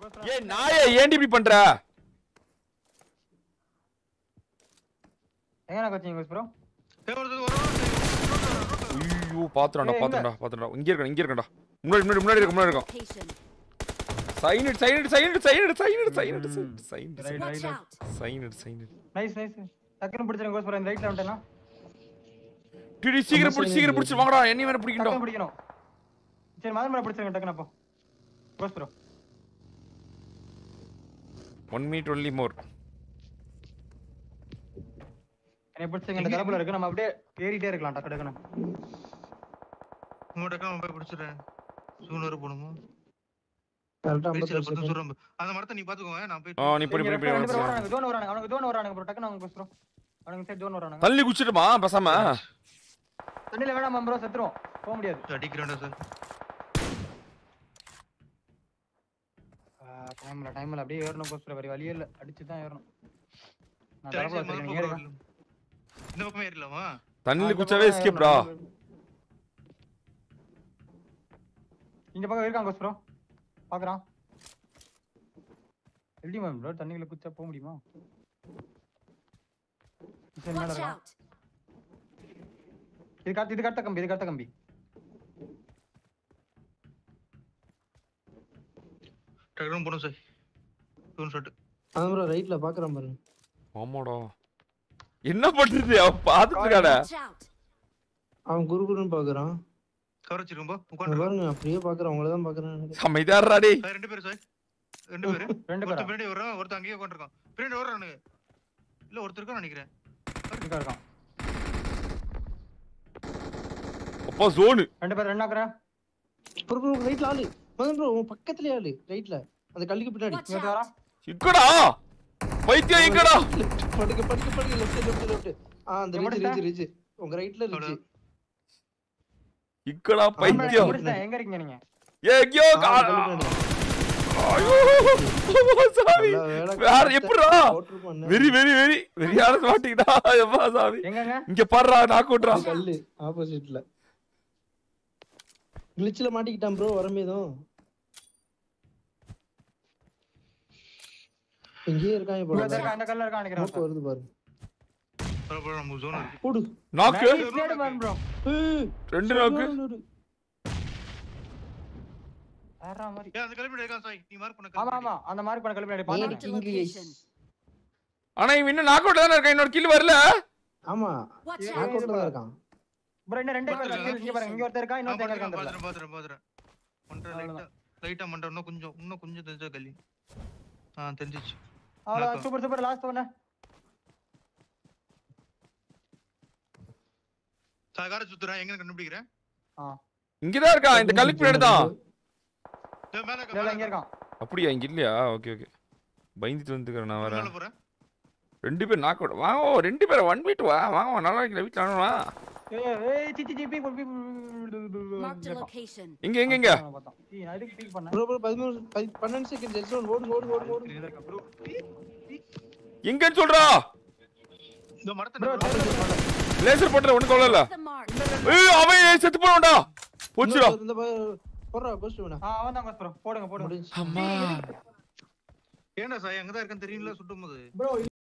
ஏய் நாயே ஏன்டி இப்படி பண்ற எங்க நான் கோச்சிங் ப்ரோ ஏய், ஒருத்தர் ஒரு ஒரு- ஐயோ பாத்துறடா ஏய், பாத்துறடா பாத்துறடா இங்க இருக்கடா இங்க இருக்கடா முன்னாடி முன்னாடி முன்னாடி இருக்க முன்னாடி இருக்கும் Location. சைனட் சைனட் சைனட் சைனட் சைனட் சைனட் ம். சைனட் Right, Watch right. out. சைனட் சைனட் நைஸ் நைஸ் டக்குனு பிடிச்சிருங்க கோஸ் ப்ரோ இந்த ரைட்ல வந்துட்டேனா டிடி சீக்கிரம் பிடிச்சி சீக்கிரம் பிடிச்சி வாங்கடா என்ன வேற பிடிக்கணும் டக்குனு பிடிக்கணும் சரி மதன் மேல பிடிச்சிருங்க டக்குனு அப்போ கோஸ் bro one minute only more என்னை பிடிச்சிருங்க இந்த கரப்புல இருக்கு நம்ம அப்படியே ஏறிட்டே இருக்கலாம் டக்கு டக்குனு உங்கள்ட்ட அக்கா அவன் போய் பிடிச்சிடுறேன் சூனரு போகணுமா கரெக்டா பேசில 55 பத்து செகண்ட் சொல்றேன் அந்த மரத்தை நீ பாத்துக்கோங்க நான் போய் ஆ நீ போடி போடி போடி ரெண்டு பேரும் வாங்க. வரானுங்க ஜோன் வரானுங்க அவனுக்கு ஜோன் வரானுங்க ப்ரோ டக்குனு அவங்க கோஸ் ப்ரோ அவனுங்க சைடு ஜோன் வரானுங்க தள்ளி குச்சிட்டுமா பேசாம தண்ணில வேணாம் ப்ரோ செத்துரும் போக முடியாது அடிக்கிறேன்டா சார் டைம்ல டைம்ல அப்படியே ஏறணும் கோஸ் ப்ரோ வேற வழியே இல்ல அடிச்சு தான் ஏறணும் நான் சரி, கரப்புல சரி, வச்சிருக்கேன் மதன் நீங்க பக்கம் ஏறுங்க வரல. இந்த பக்கமே ஏறலாமா தண்ணில இந்த குச்சாவே பக்கம் எஸ்கேப்டா ஏறணும். இந்த பக்கம் இருக்கான் கோஸ் ப்ரோ பாக்குறான் எப்படி மேம் ப்ரோ தண்ணிக்குள்ள குச்சா போக முடியுமா சரி, மேல Watch இருக்கான். out. இது கட்ட இது கட்ட கம்பி இது கட்ட கம்பி டக்குனு போகணும் சார் சூன் ஷாட் அதான் ப்ரோ ரைட்ல பாக்குறேன் பாருங்க ஆமாடா என்ன பண்றது அவ பாத்துட்டு இருக்காடா Watch out. அவன் குரு குருன்னு பாக்குறான் கவர் வச்சிருக்கோம் அங்க உட்காந்து பாருங்க அப்படியே பாக்குறான் அவங்கள தான் பாக்குறேன் அமைதியாடுறா டேய் சார் ரெண்டு பேரும் சார் ரெண்டு பேரு ரெண்டு பேரா ஒருத்தன் பின்னாடி வர்றான் ஒருத்தன் அங்கேயே உட்காந்துருக்கான் பின்னாடி வர்றானுங்க இல்ல ஒருத்தர் இருக்கான்னு நினைக்கிறேன் இருக்கா இருக்கான் அப்பா ஜோனு ரெண்டு பேர் ரெண்டு ஆக்குறேன் ப்ரோ ப்ரோ ரைட்ல ஆளு மதன் ப்ரோ உன் பக்கத்துலயே ஆளு ரைட்ல அந்த கல்லுக்கு பின்னாடி Watch இங்க out. வரான் இக்கடா பைத்தியம் இக்கடா படுக்க படுக்க படுக்க லெஃப்ட் லெஃப்ட் லெஃப்ட் ஆ அந்த ரிச் எவ்வளவு ரிச் ரிச் உங்க ரைட்ல ரிச் அவ்வளவு. இக்கடா ஆமா, பைத்தியம் முடிச்சிட்டேன். எங்க இருக்கீங்க நீங்க ஏ எங்கயோ கா- ஐயோ சாமி நல்ல வேலை வேற கரெக்டா எப்படிடா போட்டிருப்பான் வெரி வெரி வெரி வெரியான மாட்டிக்கிட்டா எப்பா சாமி எங்கங்க இங்க பாடுறா நான் கூட்டுறா கல்லு ஆப்போசிட்ல கிளிச்ல மாட்டிக்கிட்டான் ப்ரோ வரமேதும் இங்கேயே இருக்கான் இங்க ஒருத்தன் இப்போ இருக்கான், அந்த கல்ல இருக்கான் நினைக்கிறேன் நோக்கு வருது பாரு பரவாயில்ல நம்ம ஜோன் இருக்கு போடு நாக்கு Nice trade man bro. ஏய், ரெண்டு நாக்கு சரியான ஒரு- வேற மாதிரி. ஏன் அந்த கிளம்பி இருக்கான் சாய் நீ மார்க் பண்ண ஆமா ஆமா அந்த மாதிரி பண்ண கல்வி ஏடி பார்த்தேன் Marked a இங்கிலீஷ் location. ஆனா இவன் இன்னும் நாக் அவுட் தானே இருக்கான் இன்னொரு கில் வரல ஆமா Watch Yeah. out. நாக்கோட்ல தான் இருக்கான் ப்ரோ இன்னும் ரெண்டே பேர் பாத்துருங்க. இருக்காங்க. இங்க பாருங்க இங்க ஒருத்தர் இருக்கா இன்னொருத்தர் எங்க இருக்கான் தெரியல பாத்துறேன் பாத்துறேன் பாத்துறேன் மண்டை லைட்டா லைட்டா மண்டை இன்னும் கொஞ்சம் இன்னும் கொஞ்சம் தெரிஞ்சா கல்லி ஆ தெரிஞ்சிச்சு அவ்வளவு சூப்பர் சூப்பர் லாஸ்ட் ஒன்னு சாய் காரை சுத்துறேன் எங்க கண்டுபிடிக்கிறேன் இங்கதான் இருக்கான் இந்த கல்லுக்கு பின்னாடி தான் ஏய், மேல இருக்க, இல்ல மேல இங்க இருக்க. இருக்கான் அப்படியா இங்க இல்லையா ஓகே ஓகே பயந்துட்டு வந்துக்கிறேன் நான் மேல வரேன் போறேன் ரெண்டு பேர் நாக் அவுட் வாங்க ஓ, ரெண்டு பேர் ஒன் மீட் வா வாங்க நல்லா இருக்கிற வீட்டுல வா ஏய் ஏய் சி சி சி பீ பீ Marked a location. இங்க எங்க எங்க பார்த்தோம் ஏய் நான் எதுக்கு பீக் பண்ணேன் ப்ரோ ப்ரோ 13 பதி- 12 செகண்ட் ஜெட் ஜோன் ஓடு ஓடு ஓடு ஓடு இதுல இருக்க ப்ரோ எங்கன்னு சொல்றா இந்த மரத்தை ப்ரோ நடுவுல லேசர் போட்டுற ஒண்ணு கவலை இல்ல The mark. ஏய் அவன் செத்து போனடா போச்சுடா இந்த ப- போடுறா போஸ்ட் வேணா ஆ அவன் தான் ப்ரோ போடுங்க போடுங்க முடிஞ்சு அம்மா ஏன்டா சாய் அங்கதான் இருக்கேன்னு தெரியல சுட்டும் போது ப்ரோ